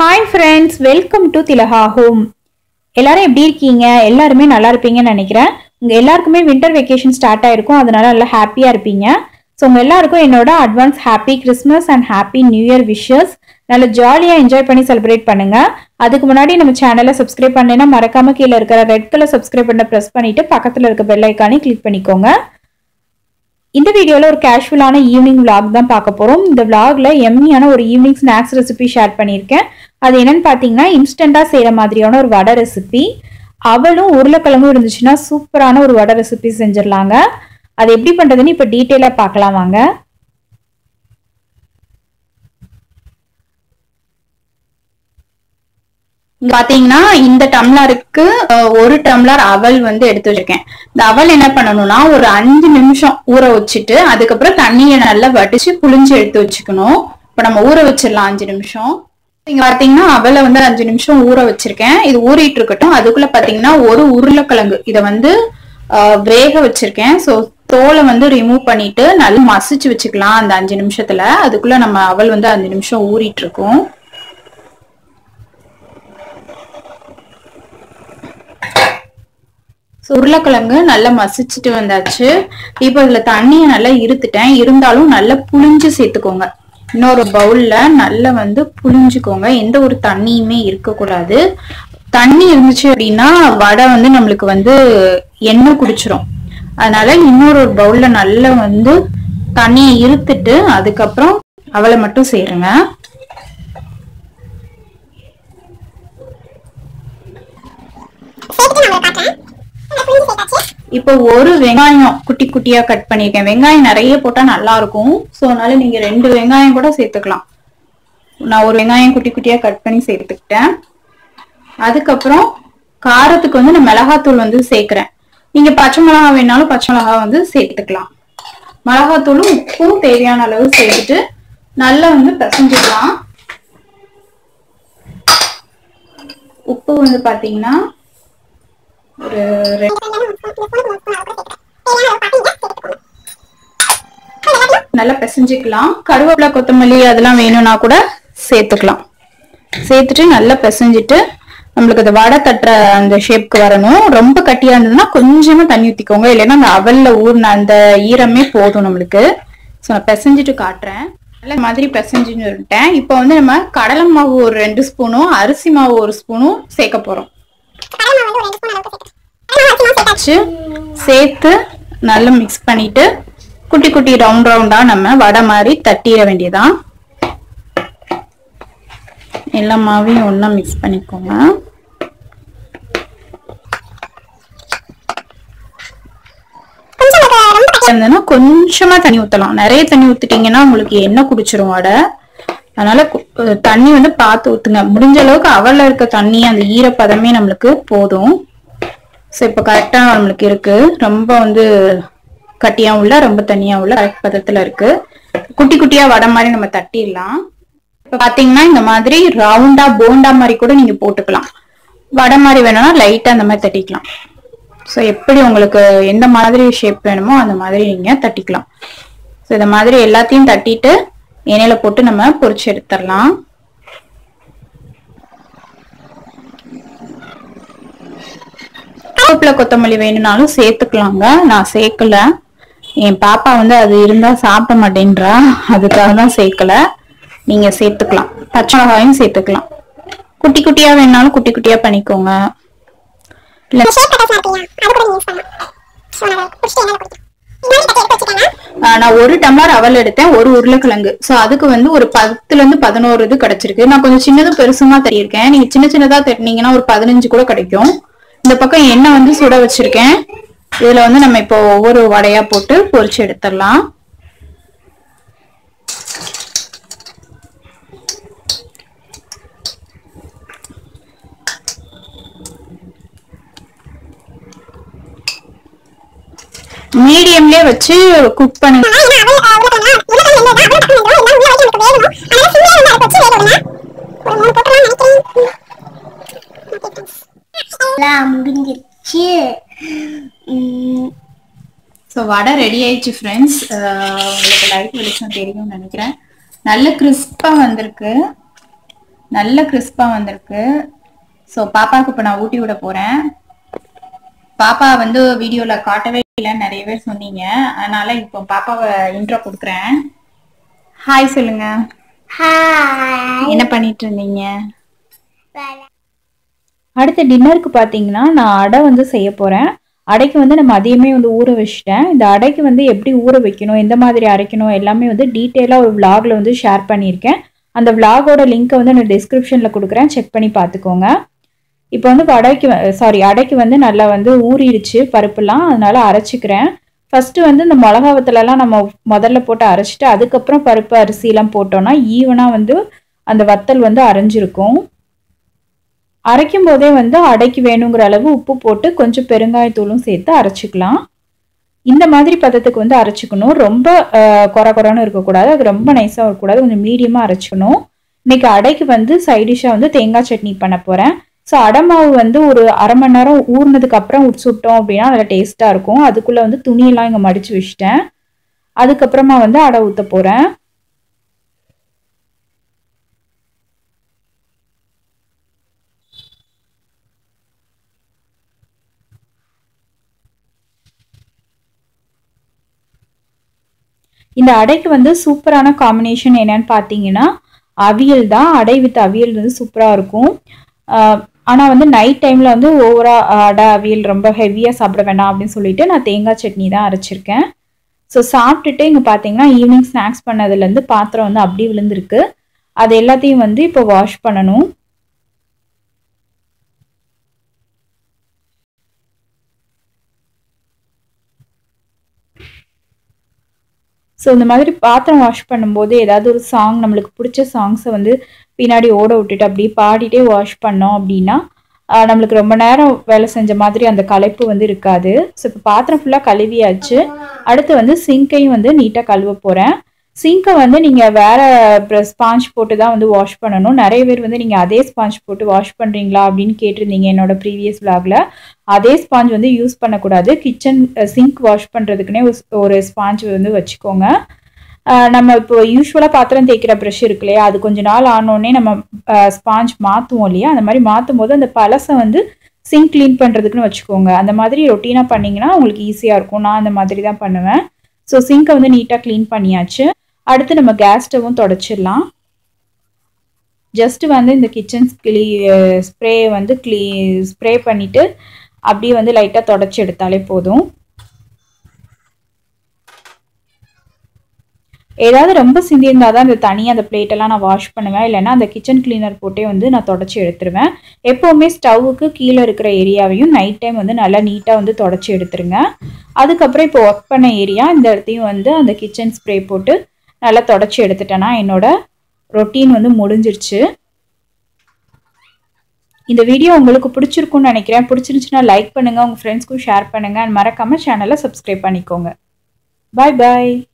hi friends welcome to Thilaha home எல்லாரும் எப்படி இருக்கீங்க எல்லாருமே நல்லா இருப்பீங்கன்னு நினைக்கிறேன் உங்கள் எல்லாருக்குமே வின்டர் வெக்கேஷன் ஸ்டார்ட் ஆயிருக்கும் அதனால நல்லா ஹாப்பியாக இருப்பீங்க ஸோ உங்கள் எல்லாருக்கும் என்னோட advance happy Christmas and happy new year wishes நல்லா ஜாலியாக என்ஜாய் பண்ணி செலிப்ரேட் பண்ணுங்க அதுக்கு முன்னாடி நம்ம சேனலை சப்ஸ்கிரைப் பண்ணலைன்னா மறக்காம கீழே இருக்கிற ரெட் கலர் சப்ஸ்கிரைப் பண்ண ப்ரெஸ் பண்ணிட்டு பக்கத்தில் இருக்க பெல் ஐக்கானே கிளிக் பண்ணிக்கோங்க இந்த வீடியோவில் ஒரு கேஷுவலான ஈவினிங் vlog தான் பார்க்க போகிறோம் இந்த vlogல எம்மியான ஒரு ஈவினிங் ஸ்நாக்ஸ் ரெசிபி ஷேர் பண்ணியிருக்கேன் அது என்னன்னு பார்த்தீங்கன்னா இன்ஸ்டண்ட்டாக செய்கிற மாதிரியான ஒரு வடை ரெசிபி அவளும் உருளைக்கிழங்கும் இருந்துச்சுன்னா சூப்பரான ஒரு வடை ரெசிபி செஞ்சிடலாங்க அது எப்படி பண்ணுறதுன்னு இப்போ டீட்டெயிலாக பார்க்கலாம் வாங்க இங்க பாத்தீங்கன்னா இந்த டம்ளருக்கு அஹ், ஒரு டம்ளர் அவல் வந்து எடுத்து வச்சிருக்கேன் இந்த அவல் என்ன பண்ணணும்னா ஒரு அஞ்சு நிமிஷம் ஊற வச்சுட்டு அதுக்கப்புறம் தண்ணியை நல்லா வடிச்சு புளிஞ்சு எடுத்து வச்சுக்கணும் இப்ப நம்ம ஊற வச்சிடலாம் அஞ்சு நிமிஷம் இங்க பாத்தீங்கன்னா அவலை வந்து அஞ்சு நிமிஷம் ஊற வச்சிருக்கேன் இது ஊறிட்டு இருக்கட்டும் அதுக்குள்ள பாத்தீங்கன்னா ஒரு உருளைக்கிழங்கு இத வந்து அஹ், வேக வச்சிருக்கேன் சோ தோலை வந்து ரிமூவ் பண்ணிட்டு நல்லா மசிச்சு வச்சுக்கலாம் அந்த அஞ்சு நிமிஷத்துல அதுக்குள்ள நம்ம அவல் வந்து அஞ்சு நிமிஷம் ஊறிட்டு இருக்கும் So, உருளைக்கிழங்கு நல்லா மசிச்சுட்டு வந்தாச்சு இப்போ இதுல தண்ணியை நல்லா இருத்துட்டேன் இருந்தாலும் நல்லா புளிஞ்சு சேர்த்துக்கோங்க இன்னொரு பவுல்ல நல்லா வந்து புளிஞ்சுக்கோங்க எந்த ஒரு தண்ணியுமே இருக்கக்கூடாது தண்ணி இருந்துச்சு அப்படின்னா வடை வந்து நம்மளுக்கு வந்து எண்ணெய் குடிச்சிரும் அதனால இன்னொரு ஒரு பவுல்ல நல்லா வந்து தண்ணியை இருத்துட்டு அதுக்கப்புறம் அவளை மட்டும் சேருங்க இப்போ ஒரு வெங்காயம் குட்டி குட்டியா கட் பண்ணிருக்கேன் வெங்காயம் நிறைய போட்டா நல்லா இருக்கும் சோ அதனால நீங்க ரெண்டு வெங்காயம் கூட சேர்த்துக்கலாம் நான் ஒரு வெங்காயம் குட்டி குட்டியா கட் பண்ணி சேர்த்துக்கிட்டேன் அதுக்கப்புறம் காரத்துக்கு வந்து நான் மிளகாத்தூள் வந்து சேர்க்கிறேன் நீங்க பச்சை மிளகா வேணாலும் பச்சை மிளகா வந்து சேர்த்துக்கலாம் மிளகாத்தூளும் உப்பும் தேவையான அளவு சேர்த்துட்டு நல்லா வந்து பிசைஞ்சுக்கலாம் உப்பு வந்து பாத்தீங்கன்னா ஒரு ரெண்டு நல்லா பிசைஞ்சுக்கலாம் கருவேப்பிலை கொத்தமல்லி அதெல்லாம் வேணும்னா கூட சேர்த்துக்கலாம் சேர்த்துட்டு நல்லா பிசைஞ்சிட்டு நம்மளுக்கு அந்த வடை தட்டுற அந்த ஷேப்க்கு வரணும் ரொம்ப கட்டியா இருந்ததுன்னா கொஞ்சமா தண்ணி ஊத்திக்கோங்க இல்லைன்னா அந்த அவல்ல ஊறின அந்த ஈரமே போதும் நம்மளுக்கு ஸோ நான் பிசைஞ்சிட்டு காட்டுறேன் நல்ல மாதிரி பிசைஞ்சுன்னு விட்டேன் இப்போ வந்து நம்ம கடலை மாவு ஒரு ரெண்டு ஸ்பூனும் அரிசி மாவு ஒரு ஸ்பூனும் சேர்க்க போறோம் வச்சு சேர்த்து நல்லா மிக்ஸ் பண்ணிட்டு குட்டி குட்டி ரவுண்ட் ரவுண்டா நம்ம வடை மாதிரி தட்டிட வேண்டியதான் எல்லா மாவையும் ஒண்ணா மிக்ஸ் பண்ணிக்கோங்க இருந்ததுன்னா கொஞ்சமா தண்ணி ஊத்தலாம் நிறைய தண்ணி ஊத்திட்டீங்கன்னா உங்களுக்கு எண்ணெய் குடிச்சிரும் வடை அதனால கு- அஹ் தண்ணி வந்து பார்த்து ஊத்துங்க முடிஞ்ச அளவுக்கு அவல்ல இருக்க தண்ணி அந்த ஈரப்பதமே நம்மளுக்கு போதும் ஸோ இப்போ கரெக்டா நம்மளுக்கு இருக்கு ரொம்ப வந்து கட்டியா உள்ள ரொம்ப தண்ணியா உள்ள கரெக்ட் பதத்துல இருக்கு குட்டி குட்டியா வடை மாதிரி நம்ம தட்டிடலாம் இப்போ பாத்தீங்கன்னா இந்த மாதிரி ரவுண்டா போண்டா மாதிரி கூட நீங்க போட்டுக்கலாம் வடை மாதிரி வேணும்னா லைட்டா அந்த மாதிரி தட்டிக்கலாம் ஸோ எப்படி உங்களுக்கு எந்த மாதிரி ஷேப் வேணுமோ அந்த மாதிரி நீங்க தட்டிக்கலாம் ஸோ இந்த மாதிரி எல்லாத்தையும் தட்டிட்டு எண்ணெயில போட்டு நம்ம பொரிச்சு எடுத்துடலாம் கருவேப்பிலை கொத்தமல்லி வேணும்னாலும் சேர்த்துக்கலாங்க நான் சேர்க்கல என் பாப்பா வந்து அது இருந்தா சாப்பிட மாட்டேன்றா அதுக்காக தான் சேர்க்கல நீங்க சேர்த்துக்கலாம் பச்சை மிளகாயும் சேர்த்துக்கலாம் குட்டி குட்டியா வேணாலும் குட்டி குட்டியா பண்ணிக்கோங்க இல்ல ஆஹ் நான் ஒரு டம்ளர் அவல் எடுத்தேன் ஒரு உருளைக்கிழங்கு சோ அதுக்கு வந்து ஒரு பத்துல இருந்து பதினோரு இது கிடைச்சிருக்கு நான் கொஞ்சம் சின்னதும் பெருசுமா தட்டியிருக்கேன் நீங்க சின்ன சின்னதா தட்டினீங்கன்னா ஒரு பதினஞ்சு கூட கிடைக்கும் இந்த பக்கம் எண்ணெய் வந்து சுட வச்சிருக்கேன் இதுல வந்து நம்ம இப்போ ஒவ்வொரு வடையா போட்டு பொரிச்சு எடுத்துடலாம் மீடியம்லயே வச்சு குக் பண்ணுங்க எல்லாம் முடிஞ்சிருச்சு உம், ஸோ வடை ரெடி ஆயிடுச்சு ஃப்ரெண்ட்ஸ் உங்களுக்கு லைட் வெளிச்சம் தெரியும்னு நினைக்கிறேன் நல்ல கிறிஸ்பாக வந்திருக்கு நல்ல கிறிஸ்பாக வந்திருக்கு ஸோ பாப்பாவுக்கு இப்போ நான் ஊட்டி விட போகிறேன் பாப்பா வந்து வீடியோவில் காட்டவே இல்லை நிறைய பேர் சொன்னீங்க அதனால இப்போ பாப்பாவை இன்ட்ரோ கொடுக்குறேன் ஹாய் சொல்லுங்க ஹாய் என்ன பண்ணிட்டு இருந்தீங்க அடுத்த டின்னருக்கு பார்த்தீங்கன்னா நான் அடை வந்து செய்ய போகிறேன் அடைக்கு வந்து நான் மதியமே வந்து ஊற வச்சுட்டேன் இந்த அடைக்கு வந்து எப்படி ஊற வைக்கணும் எந்த மாதிரி அரைக்கணும் எல்லாமே வந்து டீட்டெயிலாக ஒரு vlogல வந்து ஷேர் பண்ணியிருக்கேன் அந்த vlogோட லிங்க்கை வந்து நான் டிஸ்கிரிப்ஷனில் கொடுக்குறேன் செக் பண்ணி பார்த்துக்கோங்க இப்போ வந்து அடைக்கு சாரி அடைக்கு வந்து நல்லா வந்து ஊறிடுச்சு பருப்புலாம் அதனால அரைச்சிக்கிறேன் ஃபஸ்ட்டு வந்து இந்த மிளகா வத்தலெல்லாம் நம்ம முதல்ல போட்டு அரைச்சிட்டு அதுக்கப்புறம் பருப்பு அரிசிலாம் போட்டோம்னா ஈவனாக வந்து அந்த வத்தல் வந்து அரைஞ்சிருக்கும் அரைக்கும் போதே வந்து அடைக்கு வேணுங்கிற அளவு உப்பு போட்டு கொஞ்சம் பெருங்காயத்தூளும் சேர்த்து அரைச்சிக்கலாம் இந்த மாதிரி பதத்துக்கு வந்து அரைச்சிக்கணும் ரொம்ப அஹ், கொர கொரன்னு இருக்கக்கூடாது அது ரொம்ப நைஸாக இருக்கக்கூடாது கொஞ்சம் மீடியமாக அரைச்சிக்கணும் இன்னைக்கு அடைக்கு வந்து சைடிஷாக வந்து தேங்காய் சட்னி பண்ண போகிறேன் ஸோ அடை மாவு வந்து ஒரு அரை மணி நேரம் ஊறினதுக்கு அப்புறம் சுட்டோம் அப்படின்னா அதில் டேஸ்ட்டாக இருக்கும் அதுக்குள்ளே வந்து துணியெல்லாம் இங்கே மடித்து வச்சுட்டேன் அதுக்கப்புறமா வந்து அடை ஊற்ற போகிறேன் இந்த அடைக்கு வந்து சூப்பரான காம்பினேஷன் என்னன்னு பார்த்தீங்கன்னா அவியல் தான் அடை வித் அவியல் வந்து சூப்பராக இருக்கும் ஆனால் வந்து நைட் டைமில் வந்து ஓவரா அடை அவியல் ரொம்ப ஹெவியாக சாப்பிட வேண்டாம் அப்படின்னு சொல்லிட்டு நான் தேங்காய் சட்னி தான் அரைச்சிருக்கேன் ஸோ சாப்பிட்டுட்டு இங்கே பார்த்தீங்கன்னா ஈவினிங் ஸ்நாக்ஸ் பண்ணதுலேருந்து பாத்திரம் வந்து அப்படி விழுந்திருக்கு அது எல்லாத்தையும் வந்து இப்போ வாஷ் பண்ணணும் ஸோ இந்த மாதிரி பாத்திரம் வாஷ் பண்ணும்போது ஏதாவது ஒரு சாங் நம்மளுக்கு பிடிச்ச சாங்ஸை வந்து பின்னாடி ஓட விட்டுட்டு அப்படியே பாடிட்டே வாஷ் பண்ணோம் அப்படின்னா ஆஹ் நம்மளுக்கு ரொம்ப நேரம் வேலை செஞ்ச மாதிரி அந்த களைப்பு வந்து இருக்காது ஸோ இப்போ பாத்திரம் ஃபுல்லாக கழுவியாச்சு அடுத்து வந்து சிங்கையும் வந்து நீட்டாக கழுவ போகிறேன் சிங்கை வந்து நீங்கள் வேற ஸ்பாஞ்ச் போட்டு தான் வந்து வாஷ் பண்ணணும் நிறைய பேர் வந்து நீங்கள் அதே ஸ்பாஞ்ச் போட்டு வாஷ் பண்ணுறீங்களா அப்படின்னு கேட்டிருந்தீங்க என்னோட ப்ரீவியஸ் vlogல அதே ஸ்பாஞ்ச் வந்து யூஸ் பண்ணக்கூடாது கிச்சன் சிங்க் வாஷ் பண்ணுறதுக்குனே ஒரு ஸ்பாஞ்ச் வந்து வச்சுக்கோங்க அஹ் நம்ம இப்போ யூஸ்வலாக பாத்திரம் தேய்க்கிற ப்ரஷ் இருக்கு இல்லையா அது கொஞ்ச நாள் ஆனோடனே நம்ம ஸ்பாஞ்ச் மாற்றுவோம் இல்லையா அந்த மாதிரி மாற்றும் போது அந்த பழசை வந்து சிங்க் க்ளீன் பண்ணுறதுக்குன்னு வச்சுக்கோங்க அந்த மாதிரி ரொட்டீனாக பண்ணிங்கன்னா உங்களுக்கு ஈஸியாக இருக்கும் நான் அந்த மாதிரி தான் பண்ணுவேன் ஸோ சிங்கை வந்து நீட்டாக க்ளீன் பண்ணியாச்சு அடுத்து நம்ம கேஸ் ஸ்டவும் தொடச்சிடலாம் ஜஸ்ட் வந்து இந்த கிச்சன் கிளி ஸ்ப்ரே வந்து க்ளீ ஸ்ப்ரே பண்ணிவிட்டு அப்படியே வந்து லைட்டாக தொடச்சி எடுத்தாலே போதும் ஏதாவது ரொம்ப சிந்தியிருந்தா தான் இந்த தனியாக அந்த பிளேட்டெல்லாம் நான் வாஷ் பண்ணுவேன் இல்லைன்னா அந்த கிச்சன் கிளீனர் போட்டே வந்து நான் தொடச்சி எடுத்துருவேன் எப்போவுமே ஸ்டவ்வுக்கு கீழே இருக்கிற ஏரியாவையும் நைட் டைம் வந்து நல்லா நீட்டாக வந்து தொடச்சி எடுத்துருங்க அதுக்கப்புறம் இப்போ ஒர்க் பண்ண ஏரியா இந்த இடத்தையும் வந்து அந்த கிச்சன் ஸ்ப்ரே போட்டு நல்லா தொடச்சி எடுத்துட்டேன்னா என்னோட ரொட்டீன் வந்து முடிஞ்சிருச்சு இந்த வீடியோ உங்களுக்கு பிடிச்சிருக்கும்னு நினைக்கிறேன் பிடிச்சிருந்துச்சுன்னா லைக் பண்ணுங்கள் உங்கள் ஃப்ரெண்ட்ஸ்க்கும் ஷேர் பண்ணுங்கள் மறக்காமல் சேனலை சப்ஸ்கிரைப் பண்ணிக்கோங்க பாய் பாய்